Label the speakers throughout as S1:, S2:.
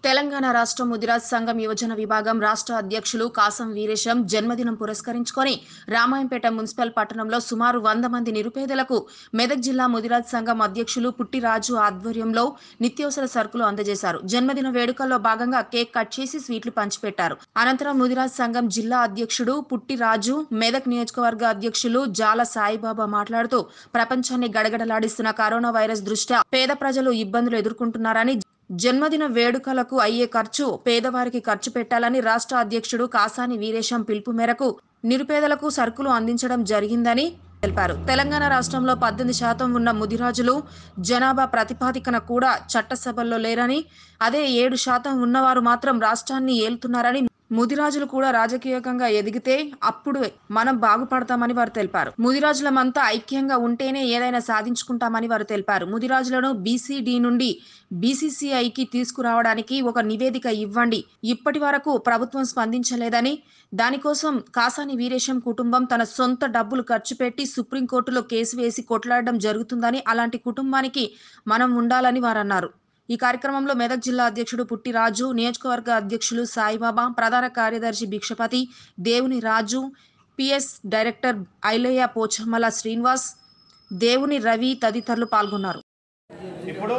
S1: తెలంగాణ రాష్ట్ర ముదిరాజ్ సంఘం యువజన విభాగం రాష్ట్ర అధ్యక్షులు కాసం వీరేశం జన్మదినం పురస్కరించుకొని రామాయంపేట మున్సిపల్ పట్టణంలో సుమారు వంద మంది నిరుపేదలకు మెదక్ జిల్లా ముదిరాజ్ సంఘం అధ్యక్షులు పుట్టిరాజు ఆధ్వర్యంలో నిత్యావసర సరుకులు అందజేశారు జన్మదిన వేడుకల్లో భాగంగా కేక్ కట్ చేసి స్వీట్లు పంచిపెట్టారు అనంతరం ముదిరాజ్ సంఘం జిల్లా అధ్యక్షుడు పుట్టిరాజు మెదక్ నియోజకవర్గ అధ్యక్షులు జాల సాయిబాబా మాట్లాడుతూ ప్రపంచాన్ని గడగడలాడిస్తున్న కరోనా వైరస్ దృష్ట్యా పేద ప్రజలు ఇబ్బందులు ఎదుర్కొంటున్నారని జన్మదిన వేడుకలకు అయ్యే ఖర్చు పేదవారికి ఖర్చు పెట్టాలని రాష్ట్ర అధ్యక్షుడు కాసాని వీరేశం పిలుపు మేరకు నిరుపేదలకు సరుకులు అందించడం జరిగిందని తెలిపారు తెలంగాణ రాష్ట్రంలో పద్దెనిమిది శాతం ఉన్న ముదిరాజులు జనాభా ప్రతిపాదికన కూడా చట్టసభల్లో లేరని అదే ఏడు శాతం ఉన్నవారు మాత్రం రాష్ట్రాన్ని ఏలుతున్నారని ముదిరాజులు కూడా రాజకీయంగా ఎదిగితే అప్పుడు మనం బాగుపడతామని వారు తెలిపారు ముదిరాజులమంతా ఐక్యంగా ఉంటేనే ఏదైనా సాధించుకుంటామని వారు తెలిపారు ముదిరాజులను బీసీడీ నుండి బీసీసీఐకి తీసుకురావడానికి ఒక నివేదిక ఇవ్వండి ఇప్పటి వరకు ప్రభుత్వం స్పందించలేదని దానికోసం కాసాని వీరేశం కుటుంబం తన సొంత డబ్బులు ఖర్చు పెట్టి సుప్రీంకోర్టులో కేసు వేసి కొట్లాడడం జరుగుతుందని అలాంటి కుటుంబానికి మనం ఉండాలని వారు అన్నారు ఈ కార్యక్రమంలో మెదక్ జిల్లా అధ్యక్షుడు పుట్టిరాజు నియోజకవర్గ అధ్యక్షులు సాయిబాబా ప్రధాన కార్యదర్శి భిక్షపతి దేవుని రాజు పిఎస్ డైరెక్టర్ ఐలయ్య పోచమ్మల శ్రీనివాస్ దేవుని రవి తదితరులు పాల్గొన్నారు
S2: ఇప్పుడు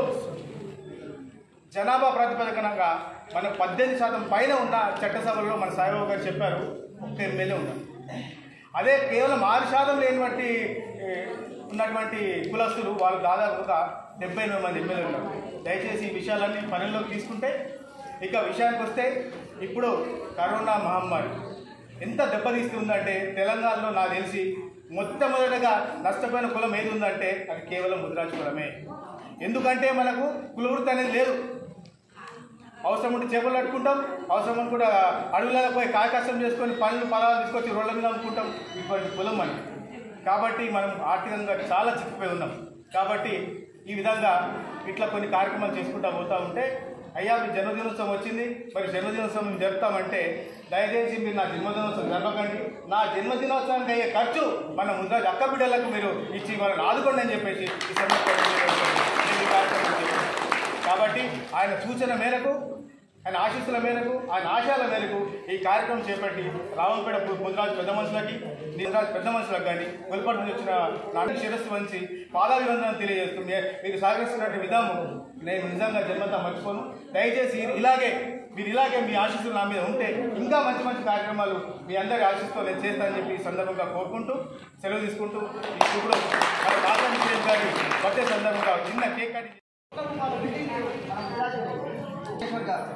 S2: జనాభా ప్రాతిపదికనంగా మన పద్దెనిమిది శాతం పైన ఉన్న చట్టసభలో మన సాయిబాబు గారు చెప్పారు ఒక్క ఎమ్మెల్యే ఉన్నారు అదే కేవలం ఆరు శాతం లేనటువంటి ఏ, ఉన్నటువంటి కులస్తులు వాళ్ళు దాదాపుగా డెబ్బై ఎనిమిది మంది ఎమ్మెల్యే ఉన్నారు దయచేసి ఈ విషయాలన్నీ పనుల్లోకి తీసుకుంటే ఇక విషయానికి వస్తే ఇప్పుడు కరోనా మహమ్మారి ఎంత దెబ్బతీస్తుందంటే తెలంగాణలో నాకు తెలిసి మొట్టమొదటగా నష్టపోయిన కులం ఏది ఉందంటే అది కేవలం ముద్రాజు కులమే ఎందుకంటే మనకు కులవృత్తి అనేది లేదు అవసరం ఉంటే చేపలు పట్టుకుంటాం అవసరం ఉంటే కూడా అడవులలో పోయి కాయ కష్టం చేసుకొని పనులు పొలాలు తీసుకొచ్చి రోడ్ల మీద అమ్ముకుంటాం ఇటువంటి కులం అని కాబట్టి మనం ఆర్థికంగా చాలా చిక్కిపోయి ఉన్నాం కాబట్టి ఈ విధంగా ఇట్లా కొన్ని కార్యక్రమాలు చేసుకుంటా పోతూ ఉంటే అయ్యా మీ జన్మదినోత్సవం వచ్చింది మరి జన్మదినోత్సవం మేము జరుపుతామంటే దయచేసి మీరు నా జన్మదినోత్సవం జరపకండి నా జన్మదినోత్సవానికి అయ్యే ఖర్చు మన ముందు అక్క బిడ్డలకు మీరు ఇచ్చి వాళ్ళని ఆదుకోండి అని చెప్పేసి ఈ సందర్భంగా నేను ఈ కార్యక్రమం చేశాను. కాబట్టి ఆయన సూచన మేరకు ఆయన ఆశీస్సుల మేరకు ఆయన ఆశయాల మేరకు ఈ కార్యక్రమం చేపట్టి రావంపేట ముద్రాజు పెద్ద మనుషులకి ముద్రాజు పెద్ద మనుషులకు కానీ వెలుపటి నుంచి వచ్చిన నాటి శిరస్సు వంచి పాదాభివందనం తెలియజేస్తుంది మీరు సహకరిస్తున్నటువంటి విధానం నేను నిజంగా జన్మతా మర్చిపోను దయచేసి ఇలాగే మీరు ఇలాగే మీ ఆశీస్సులు నా మీద ఉంటే ఇంకా మంచి మంచి కార్యక్రమాలు మీ అందరి ఆశీస్సుతో నేను చేస్తానని చెప్పి ఈ సందర్భంగా కోరుకుంటూ సెలవు తీసుకుంటూ ఇప్పుడు మన రాష్ట్ర విజయ్ గారి బర్త్డే సందర్భంగా చిన్న కేక్ కటింగ్
S3: వెంకటేశ్వర్ గారు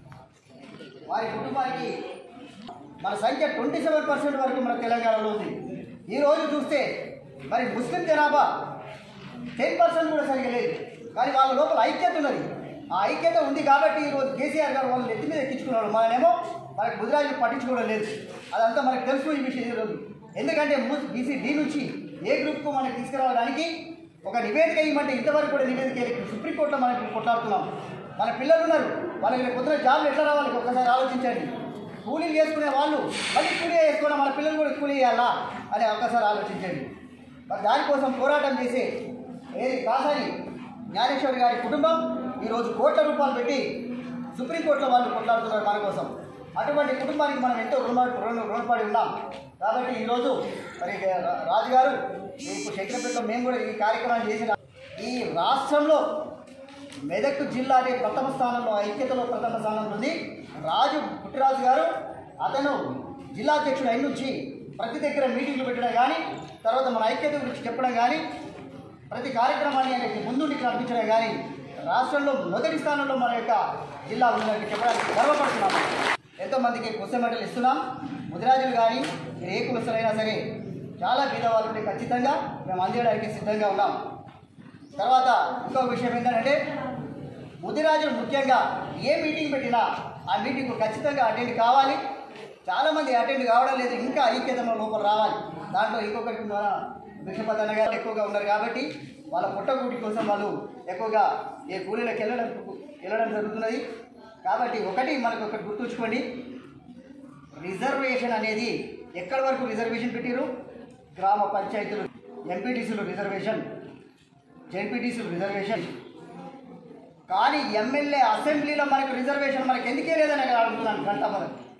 S3: వారి కుటుంబానికి మన సంఖ్య ట్వంటీ సెవెన్ పర్సెంట్ వరకు మన తెలంగాణలో ఉంది ఈరోజు చూస్తే మరి ముస్లిం జనాభా టెన్ పర్సెంట్ కూడా సరిగా లేదు కానీ వాళ్ళ లోపల ఐక్యత ఉన్నది ఆ ఐక్యత ఉంది కాబట్టి ఈరోజు కేసీఆర్ గారు వాళ్ళని ఎత్తి మీద ఎక్కించుకున్నాడు మననేమో మనకి ముదిరాజులు పట్టించుకోవడం లేదు అదంతా మనకు తెలుసు ఈ విషయం ఈరోజు ఎందుకంటే బీసీ డి నుంచి ఏ గ్రూప్కు మనకి తీసుకురావడానికి ఒక నివేదిక ఇవ్వమంటే ఇంతవరకు కూడా నివేదిక ఇవ్వలేదు. సుప్రీంకోర్టులో మనకి కొట్లాడుతున్నాం మన పిల్లలు ఉన్నారు వాళ్ళకి రేపు పొద్దున జాబ్లు ఎట్లా రావాలి ఒక్కసారి ఆలోచించండి కూలీలు చేసుకునే వాళ్ళు మళ్ళీ కూలీ వేసుకోవడం మన పిల్లలు కూడా కూలీ చేయాలా అని ఒక్కసారి ఆలోచించండి మరి దానికోసం పోరాటం చేసే ఏది కాసారి జ్ఞానేశ్వరి గారి కుటుంబం ఈరోజు కోట్ల రూపాయలు పెట్టి సుప్రీంకోర్టులో వాళ్ళు కొట్లాడుతున్నారు మన కోసం అటువంటి కుటుంబానికి మనం ఎంతో రుణ రుణ రుణపడి ఉన్నాం కాబట్టి ఈరోజు మరి రా- రాజుగారు మీకు శంకరపేటలో మేము కూడా ఈ కార్యక్రమాన్ని చేసిన ఈ రాష్ట్రంలో మెదక్ జిల్లానే ప్రథమ స్థానంలో ఐక్యతలో ప్రథమ స్థానంలో ఉంది రాజు పుట్టిరాజు గారు అతను జిల్లా అధ్యక్షుడు అయిన నుంచి ప్రతి దగ్గర మీటింగ్లు పెట్టడం కానీ తర్వాత మన ఐక్యత గురించి చెప్పడం కానీ ప్రతి కార్యక్రమాన్ని ఆయనకి ముందుండి నడిపించడం కానీ రాష్ట్రంలో మొదటి స్థానంలో మన యొక్క జిల్లా ఉందని చెప్పడానికి గర్వపడుతున్నాము ఎంతోమందికి పుస్తమెటలు ఇస్తున్నాం ముదిరాజులు కానీ మీరు ఏ కులస్తులైనా సరే చాలా పేదవాళ్ళు ఉంటే ఖచ్చితంగా మేము అందించడానికి సిద్ధంగా ఉన్నాం తర్వాత ఇంకొక విషయం ఏంటంటే ముదిరాజులు ముఖ్యంగా ఏ మీటింగ్ పెట్టినా ఆ మీటింగ్ ఖచ్చితంగా అటెండ్ కావాలి చాలామంది అటెండ్ కావడం లేదు ఇంకా ఐక్యతలో లోపల రావాలి దాంట్లో ఇంకొకటి మన భిక్షపతి అన్న గారు ఎక్కువగా ఉన్నారు కాబట్టి వాళ్ళ పుట్టగూటి కోసం వాళ్ళు ఎక్కువగా ఏ కూలీలకు వెళ్ళడం వెళ్ళడం జరుగుతున్నది కాబట్టి ఒకటి మనకు ఒకటి గుర్తుంచుకోండి రిజర్వేషన్ అనేది ఎక్కడి వరకు రిజర్వేషన్ పెట్టారు గ్రామ పంచాయతీలు ఎంపీటీసీలు రిజర్వేషన్ జెడ్పీటీసీలు రిజర్వేషన్ కానీ ఎమ్మెల్యే అసెంబ్లీలో మనకు రిజర్వేషన్ మనకు ఎందుకే లేదని అడుగుతున్నాను గంట మనకు